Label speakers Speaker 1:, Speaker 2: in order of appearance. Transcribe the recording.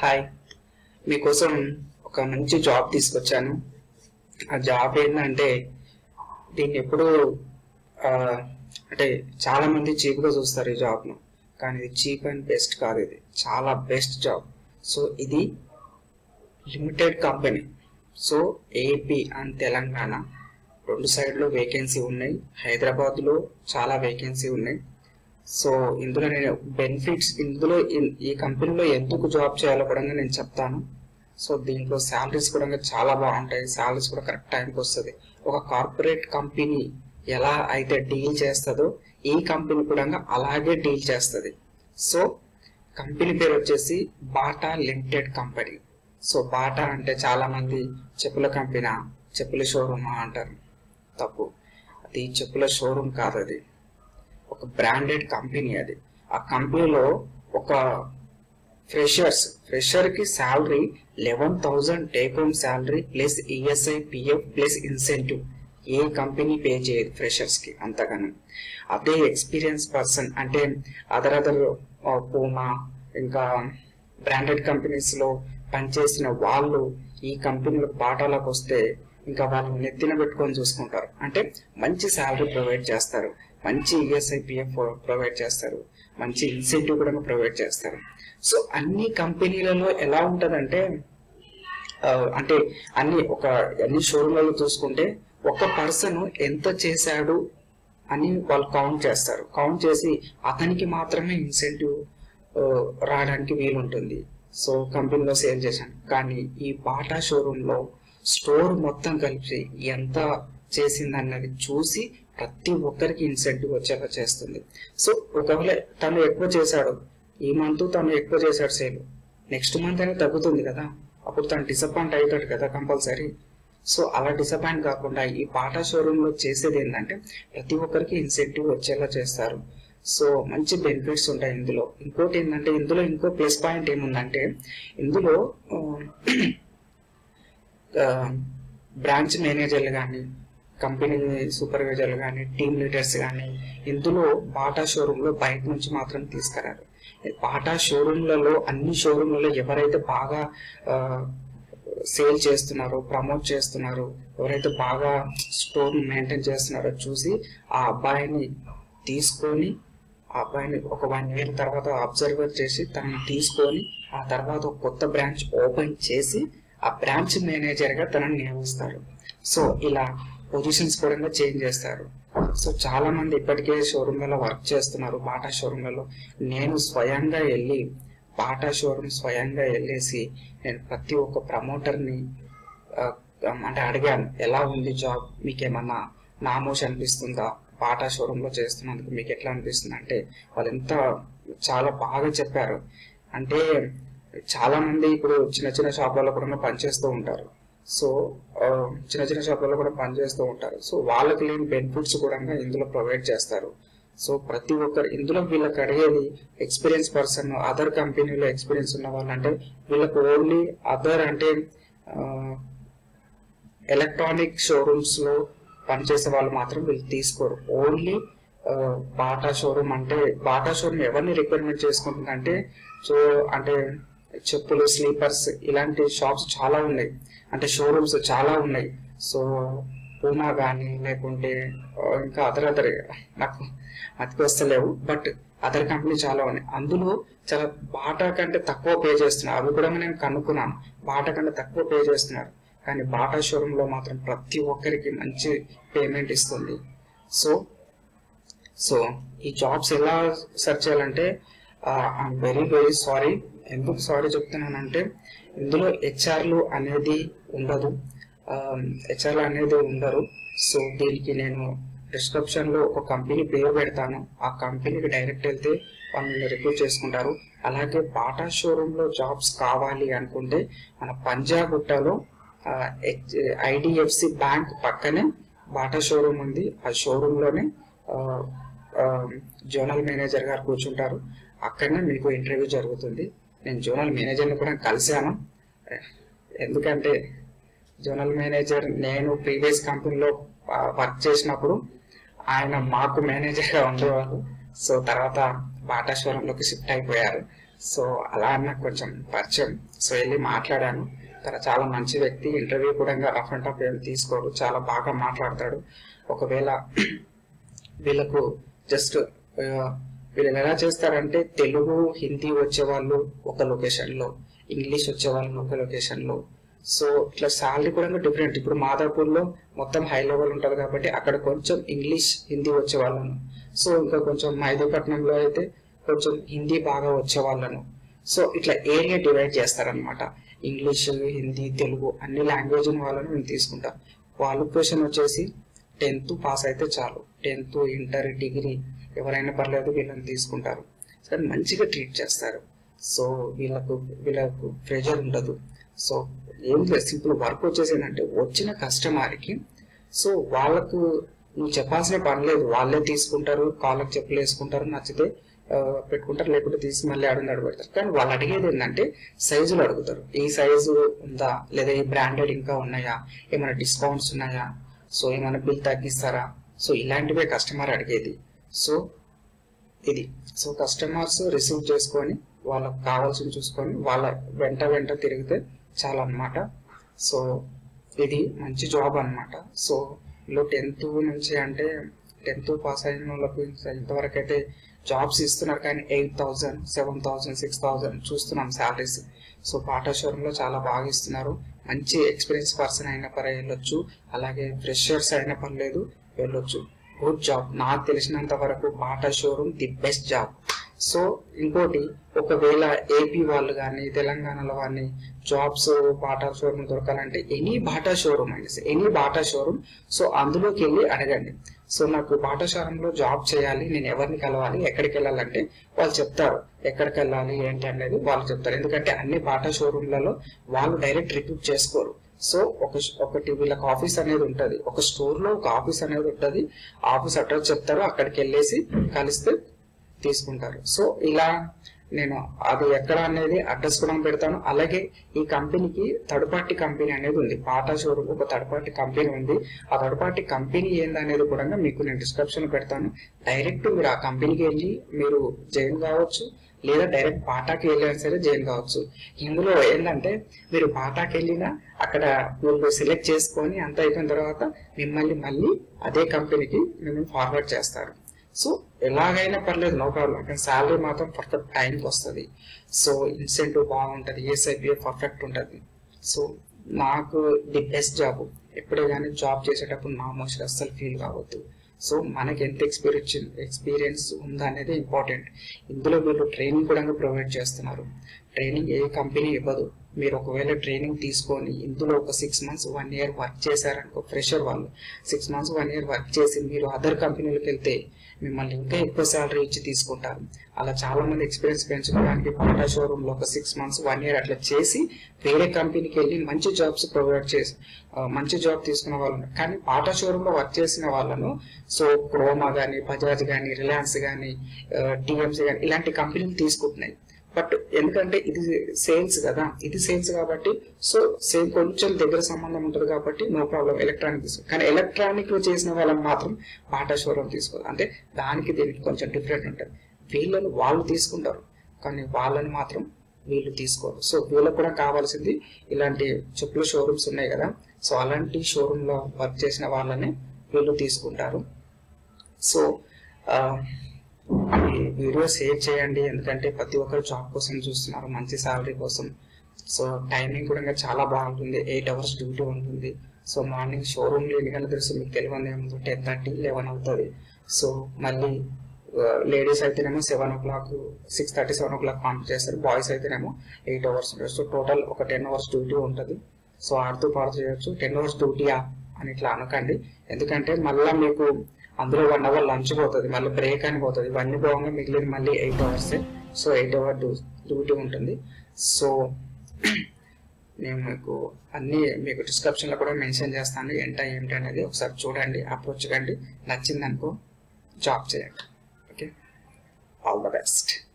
Speaker 1: Hi మీకోసం ఒక మంచి జాబ్ తీసుకొచ్చాను ఆ జాబ్ ఏంటంటే దీన్ని ఎప్పుడు ఆ, అంటే చాలా మంది చీప్గా చూస్తారు ఈ జాబ్ను కానీ ఇది చీప్ అండ్ బెస్ట్ కాదు ఇది చాలా బెస్ట్ జాబ్ సో ఇది limited company so AP and Telangana రెండు సైడ్లో వేకెన్సీ ఉన్నాయి హైదరాబాద్లో చాలా వేకెన్సీ ఉన్నాయి సో ఇందులో నేను బెనిఫిట్స్ ఇందులో ఇన్- ఈ కంపెనీలో ఎందుకు జాబ్ చేయాలో కూడా నేను చెప్తాను సో దీంట్లో శాలరీస్ కూడా చాలా బాగుంటాయి శాలరీస్ కూడా కరెక్ట్ టైంకి వస్తుంది ఒక కార్పొరేట్ కంపెనీ ఎలా అయితే డీల్ చేస్తుందో ఈ కంపెనీ కూడా అలాగే డీల్ చేస్తుంది సో కంపెనీ పేరు వచ్చేసి Bata limited company so Bata అంటే చాలా మంది చెప్పుల కంపెనీ చెప్పుల షోరూమ్ అంటారు తప్పు అది చెప్పుల షోరూమ్ కాదు అది ఒక బ్రాండెడ్ కంపెనీ అది ఆ కంపెనీలో ఒక ఫ్రెషర్స్ ఫ్రెషర్ కి salary eleven thousand take home salary plus ESI PF plus incentive ఏ కంపెనీ పే చేయదు ఫ్రెషర్స్ కి అంతగానో అదే ఎక్స్పీరియన్స్ పర్సన్ అంటే అదర్ అదర్ పూమా ఇంకా బ్రాండెడ్ కంపెనీస్ లో పనిచేసిన వాళ్ళు ఈ కంపెనీలో పాఠాలకు వస్తే ఇంకా వాళ్ళని నెత్తిన పెట్టుకొని చూసుకుంటారు అంటే మంచి శాలరీ ప్రొవైడ్ చేస్తారు మంచి ఈఎస్ఐ పిఎఫ్ ప్రొవైడ్ చేస్తారు మంచి ఇన్సెంటివ్ కూడా ప్రొవైడ్ చేస్తారు సో అన్ని కంపెనీలలో ఎలా ఉంటదంటే ఆ, అంటే అన్ని ఒక అన్ని షోరూమ్లలో చూసుకుంటే ఒక పర్సన్ ఎంత చేశాడు అని వాళ్ళు కౌంట్ చేస్తారు కౌంట్ చేసి అతనికి మాత్రమే ఇన్సెంటివ్ రావడానికి వీలుంటుంది సో కంపెనీలో సేల్ చేశాను కానీ ఈ బాటా షోరూమ్ లో స్టోర్ మొత్తం కలిపి ఎంత చేసింది అన్నది చూసి ప్రతి ఒక్కరికి ఇన్సెంటివ్ వచ్చేలా చేస్తుంది సో ఒకవేళ తను ఎక్కువ చేశాడు ఈ మంత్ తను ఎక్కువ చేశాడు సేల్ నెక్స్ట్ మంత్ అనేది తగ్గుతుంది కదా అప్పుడు తను డిసప్పాయింట్ అవుతాడు కదా కంపల్సరీ సో అలా డిసప్పాయింట్ కాకుండా ఈ బాటా షోరూమ్ లో చేసేది ఏంటంటే ప్రతి ఒక్కరికి ఇన్సెంటివ్ వచ్చేలా చేస్తారు సో మంచి బెనిఫిట్స్ ఉంటాయి ఇందులో ఇంకోటి ఏంటంటే ఇందులో ఇంకో ప్లస్ పాయింట్ ఏముందంటే ఇందులో బ్రాంచ్ మేనేజర్లు కానీ కంపెనీ సూపర్వైజర్లు కానీ టీమ్ లీడర్స్ కానీ ఇందులో బాటా షోరూమ్ లో బయట నుంచి మాత్రం తీసుకురారు బాటా షోరూమ్లలో అన్ని షోరూమ్లలో ఎవరైతే బాగా సేల్ చేస్తున్నారో ప్రమోట్ చేస్తున్నారో ఎవరైతే బాగా స్టోర్ మెయింటైన్ చేస్తున్నారో చూసి ఆ అబ్బాయిని తీసుకొని ఆ అబ్బాయిని ఒక వన్ ఇయర్ తర్వాత అబ్జర్వర్ చేసి తనని తీసుకొని ఆ తర్వాత ఒక కొత్త బ్రాంచ్ ఓపెన్ చేసి ఆ బ్రాంచ్ మేనేజర్ గా తనని నియమిస్తారు సో ఇలా పొజిషన్స్ కూడా చేంజ్ చేస్తారు సో చాలా మంది ఇప్పటికే షోరూమ్లలో వర్క్ చేస్తున్నారు బాటా షోరూమ్లలో నేను స్వయంగా వెళ్ళి బాటా షోరూమ్ స్వయంగా వెళ్ళేసి నేను ప్రతి ఒక్క ప్రమోటర్ని అంటే అడిగాను ఎలా ఉంది జాబ్ మీకేమన్నా నామోష్ అనిపిస్తుందా బాటా షోరూమ్ లో చేస్తున్నందుకు మీకు ఎట్లా అనిపిస్తుంది అంటే వాళ్ళు ఎంత చాలా బాగా చెప్పారు అంటే చాలా మంది ఇప్పుడు చిన్న చిన్న షాపులలో కూడా పనిచేస్తూ ఉంటారు సో ఆ, చిన్న చిన్న షాపులలో కూడా పనిచేస్తూ ఉంటారు సో వాళ్ళకి లేని బెనిఫిట్స్ కూడా ఇందులో ప్రొవైడ్ చేస్తారు సో ప్రతి ఒక్కరు ఇందులో వీళ్ళకి అడిగేది ఎక్స్పీరియన్స్ పర్సన్ అదర్ కంపెనీలో ఎక్స్పీరియన్స్ ఉన్న వాళ్ళు అంటే వీళ్ళకి ఓన్లీ అదర్ అంటే ఎలక్ట్రానిక్ షోరూమ్స్ లో పనిచేసే వాళ్ళు మాత్రం వీళ్ళు తీసుకోరు ఓన్లీ బాటా షోరూమ్ అంటే బాటా షోరూమ్ ఎవరిని రిక్వైర్మెంట్ చేసుకుంటుందంటే సో అంటే చెప్పులు స్లీపర్స్ ఇలాంటి షాప్స్ చాలా ఉన్నాయి అంటే షోరూమ్స్ చాలా ఉన్నాయి సో పూమా కానీ లేకుంటే ఆ, ఇంకా అదర్ అదర్ నాకు అతికి వస్తలేవు బట్ అదర్ కంపెనీ చాలా ఉన్నాయి అందులో చాలా బాటా కంటే తక్కువ పే చేస్తున్నారు అవి కూడా నేను కనుక్కున్నాను బాటా కంటే తక్కువ పే చేస్తున్నారు కానీ బాటా షోరూమ్ లో మాత్రం ప్రతి ఒక్కరికి మంచి పేమెంట్ ఇస్తుంది సో సో ఈ జాబ్స్ ఎలా సెర్చ్ చేయాలంటే ఐఎమ్ వెరీ వెరీ సారీ ఎందుకు సారీ చెప్తున్నానంటే ఇందులో హెచ్ఆర్లు అనేది ఉండదు హెచ్ఆర్లు అనేది ఉండరు సో దీనికి నేను డిస్క్రిప్షన్ లో ఒక కంపెనీ పేరు పెడతాను ఆ కంపెనీకి డైరెక్ట్ వెళ్తే వాళ్ళని రిక్రూట్ చేసుకుంటారు అలాగే బాటా షోరూమ్ లో జాబ్స్ కావాలి అనుకుంటే మన పంజాగుట్టలో ఐడిఎఫ్సి బ్యాంక్ పక్కనే బాటా షోరూమ్ ఉంది ఆ షోరూమ్ లోనే ఆ, ఆ, జోనల్ మేనేజర్ గారు కూర్చుంటారు అక్కడనే మీకు ఇంటర్వ్యూ జరుగుతుంది నేను జోనల్ మేనేజర్ని కూడా కలిశాను ఎందుకంటే జోనల్ మేనేజర్ నేను ప్రీవియస్ కంపెనీలో వర్క్ చేసినప్పుడు ఆయన మాకు మేనేజర్గా ఉండేవాళ్ళు సో తర్వాత బాటా షోరూంలోకి షిఫ్ట్ అయిపోయారు సో అలా నాకు కొంచెం పరిచయం సో వెళ్ళి మాట్లాడాను తన చాలా మంచి వ్యక్తి ఇంటర్వ్యూ కూడా రఫ్ అండ్ టఫ్ ఏం తీసుకోడు చాలా బాగా మాట్లాడతాడు ఒకవేళ వీళ్ళకు జస్ట్ వీళ్ళు ఎలా చేస్తారంటే తెలుగు హిందీ వచ్చే వాళ్ళు ఒక లొకేషన్ లో ఇంగ్లీష్ వచ్చే వాళ్ళు ఒక లొకేషన్ లో సో ఇట్లా శాలరీ కూడా డిఫరెంట్ ఇప్పుడు మాదాపూర్ లో మొత్తం హై లెవెల్ ఉంటది కాబట్టి అక్కడ కొంచెం ఇంగ్లీష్ హిందీ వచ్చే వాళ్ళను సో ఇంకా కొంచెం మైదీపట్నంలో అయితే కొంచెం హిందీ బాగా వచ్చే వాళ్ళను సో ఇట్లా ఏరియా డివైడ్ చేస్తారనమాట ఇంగ్లీష్ హిందీ తెలుగు అన్ని లాంగ్వేజ్ వాళ్ళని మేము తీసుకుంటాం క్వాలిఫికేషన్ వచ్చేసి టెన్త్ పాస్ అయితే చాలు టెన్త్ ఇంటర్ డిగ్రీ ఎవరైనా పర్లేదు వీళ్ళని తీసుకుంటారు సరే మంచిగా ట్రీట్ చేస్తారు సో వీళ్ళకు వీళ్ళకు ప్రెషర్ ఉండదు సో ఏం లేదు సింపుల్ వర్క్ వచ్చేసి ఏంటంటే వచ్చిన కస్టమర్కి సో వాళ్ళకు నువ్వు చెప్పాల్సిన పని లేదు వాళ్ళే తీసుకుంటారు కాళ్ళకి చెప్పులు వేసుకుంటారు నచ్చితే ఆ, పెట్టుకుంటారు లేకుంటే తీసి మళ్ళీ ఆడుంది పెడతారు కానీ వాళ్ళు అడిగేది ఏంటంటే సైజులు అడుగుతారు ఈ సైజు ఉందా లేదా ఈ బ్రాండెడ్ ఇంకా ఉన్నాయా ఏమైనా డిస్కౌంట్స్ ఉన్నాయా సో ఏమైనా బిల్ తగ్గిస్తారా సో ఇలాంటివే కస్టమర్ అడిగేది సో ఇది సో కస్టమర్స్ రిసీవ్ చేసుకొని వాళ్ళకి కావాల్సింది చూసుకొని వాళ్ళ వెంట వెంట తిరిగితే చాలా అన్నమాట సో ఇది మంచి జాబ్ అన్నమాట సో లో టెన్త్ నుంచి అంటే టెన్త్ పాస్ అయిన వాళ్ళకు ఇంతవరకు అయితే జాబ్స్ ఇస్తున్నారు కానీ eight thousand seven thousand six thousand చూస్తున్నాం శాలరీస్ సో పాటా షోరూంలో చాలా బాగా ఇస్తున్నారు మంచి ఎక్స్పీరియన్స్ పర్సన్ అయినా పరే వెళ్ళొచ్చు అలాగే ఫ్రెషర్స్ అయినా పర్లేదు వెళ్ళొచ్చు గుడ్ జాబ్ నాకు తెలిసినంత వరకు Bata showroom the best job so ఇంకోటి ఒకవేళ ఏపీ వాళ్ళు కానీ తెలంగాణలో కానీ జాబ్స్ బాటా షోరూమ్ దొరకాలంటే ఎనీ బాటా షోరూమ్ అయినా ఎనీ బాటా షోరూమ్ సో అందులోకి వెళ్ళి అడగండి సో నాకు బాటా షోరూమ్ లో జాబ్ చేయాలి నేను ఎవరిని కలవాలి ఎక్కడికి వెళ్ళాలంటే వాళ్ళు చెప్తారు ఎక్కడికి వెళ్ళాలి ఏంటి అనేది వాళ్ళు చెప్తారు ఎందుకంటే అన్ని బాటా షోరూమ్లలో వాళ్ళు డైరెక్ట్ రిక్రూట్ చేసుకోరు సో ఒక ఒకటి వీళ్ళకి ఆఫీస్ అనేది ఉంటది ఒక స్టోర్ లో ఒక ఆఫీస్ అనేది ఉంటది ఆఫీస్ అడ్రస్ చెప్తారు అక్కడికి వెళ్ళేసి కలిస్తే తీసుకుంటారు సో ఇలా నేను అది ఎక్కడ అనేది అడ్రస్ కూడా పెడతాను అలాగే ఈ కంపెనీకి థర్డ్ పార్టీ కంపెనీ అనేది ఉంది పాటా షోరూమ్ ఒక థర్డ్ పార్టీ కంపెనీ ఉంది ఆ థర్డ్ పార్టీ కంపెనీ ఏందనేది కూడా మీకు నేను డిస్క్రిప్షన్ పెడతాను డైరెక్ట్ మీరు ఆ కంపెనీకి వెళ్ళి మీరు జాయిన్ కావచ్చు లేదా డైరెక్ట్ బాటాకి వెళ్ళినా సరే జాయిన్ కావచ్చు ఇందులో ఏంటంటే మీరు బాటాకి వెళ్ళినా అక్కడ వీళ్ళు సెలెక్ట్ చేసుకొని అంత అయిపోయిన తర్వాత మిమ్మల్ని మళ్ళీ అదే కంపెనీకి మిమ్మల్ని ఫార్వర్డ్ చేస్తారు సో ఎలాగైనా పర్లేదు నో ప్రాబ్లం కానీ శాలరీ మాత్రం పర్ఫెక్ట్ టైంకి వస్తుంది సో ఇన్సెంటివ్ బాగుంటుంది ఏసైపీఏ పర్ఫెక్ట్ ఉంటుంది సో నాకు ది బెస్ట్ జాబ్ ఎప్పుడే కానీ జాబ్ చేసేటప్పుడు నా మోషన్ అస్సలు ఫీల్ కావద్దు సో మనకి ఎంత ఎక్స్పీరియన్స్ ఎక్స్పీరియన్స్ ఉందా అనేది ఇంపార్టెంట్ ఇందులో వీళ్ళు ట్రైనింగ్ కూడా ప్రొవైడ్ చేస్తున్నారు ట్రైనింగ్ ఏ కంపెనీ ఇవ్వదు మీరు ఒకవేళ ట్రైనింగ్ తీసుకొని ఇందులో ఒక six months one year work చేశారనుకో ఫ్రెషర్ వాళ్ళు six months one year work చేసి మీరు అదర్ కంపెనీలకు వెళ్తే మిమ్మల్ని ఇంకా ఎక్కువ శాలరీ ఇచ్చి తీసుకుంటారు అలా చాలా మంది ఎక్స్పీరియన్స్ పెంచుకోవడానికి బాటా షోరూమ్ లో ఒక సిక్స్ మంత్స్ వన్ ఇయర్ అట్లా చేసి వేరే కంపెనీకి వెళ్ళి మంచి జాబ్స్ ప్రొవైడ్ చేసి ఆ, మంచి జాబ్ తీసుకున్న వాళ్ళు ఉన్నారు. కానీ బాటా షోరూమ్ లో వర్క్ చేసిన వాళ్ళను సో క్రోమా గానీ బజాజ్ గానీ రిలయన్స్ గానీ టిఎంసీ గానీ ఇలాంటి కంపెనీలు తీసుకుంటున్నాయి బట్ ఎందుకంటే ఇది సేల్స్ కదా ఇది సేల్స్ కాబట్టి సో సేమ్ కొంచెం దగ్గర సంబంధం ఉంటుంది కాబట్టి నో ప్రాబ్లం ఎలక్ట్రానిక్ తీసుకో కానీ ఎలక్ట్రానిక్ లో చేసిన వాళ్ళని మాత్రం బాటా షోరూమ్ తీసుకోవాలి అంటే దానికి దీనికి కొంచెం డిఫరెంట్ ఉంటుంది వీళ్ళని వాళ్ళు తీసుకుంటారు కానీ వాళ్ళని మాత్రం వీళ్ళు తీసుకోరు సో వీళ్ళకి కూడా కావాల్సింది ఇలాంటి చెప్పుల షోరూమ్స్ ఉన్నాయి కదా సో అలాంటి షోరూమ్ లో వర్క్ చేసిన వాళ్ళని వీళ్ళు తీసుకుంటారు సో ఆ, ఈ వీడియో షేర్ చేయండి ఎందుకంటే ప్రతి ఒక్కరు జాబ్ కోసం చూస్తున్నారు మంచి శాలరీ కోసం సో టైమింగ్ కూడా ఇంకా చాలా బాగుంటుంది ఎయిట్ అవర్స్ డ్యూటీ ఉంటుంది సో మార్నింగ్ షోరూమ్ లో ఎన్ని గంటలు తెలుసు మీకు తెలియదు ఏముంది టెన్ థర్టీ లెవెన్ అవుతుంది సో మళ్ళీ లేడీస్ అయితేనేమో seven o'clock six thirty seven o'clock పంప్ చేస్తారు బాయ్స్ అయితేనేమో ఎయిట్ అవర్స్ ఉంటుంది సో టోటల్ ఒక టెన్ అవర్స్ డ్యూటీ ఉంటుంది సో ఆడుతూ పాడు చేయొచ్చు టెన్ అవర్స్ డ్యూటీయా అని ఇట్లా అనకండి ఎందుకంటే మళ్ళీ మీకు అందులో వన్ అవర్ లంచ్ పోతుంది మళ్ళీ బ్రేక్ అని పోతుంది ఇవన్నీ పోగా మిగిలిన మళ్ళీ eight hours so eight hour duty ఉంటుంది సో నేను మీకు అన్ని మీకు డిస్క్రిప్షన్ లో కూడా మెన్షన్ చేస్తాను ఏంట ఏంటి అనేది ఒకసారి చూడండి అప్రోచ్ కండి నచ్చిందనుకో జాబ్ చేయండి ఓకే ఆల్ ద బెస్ట్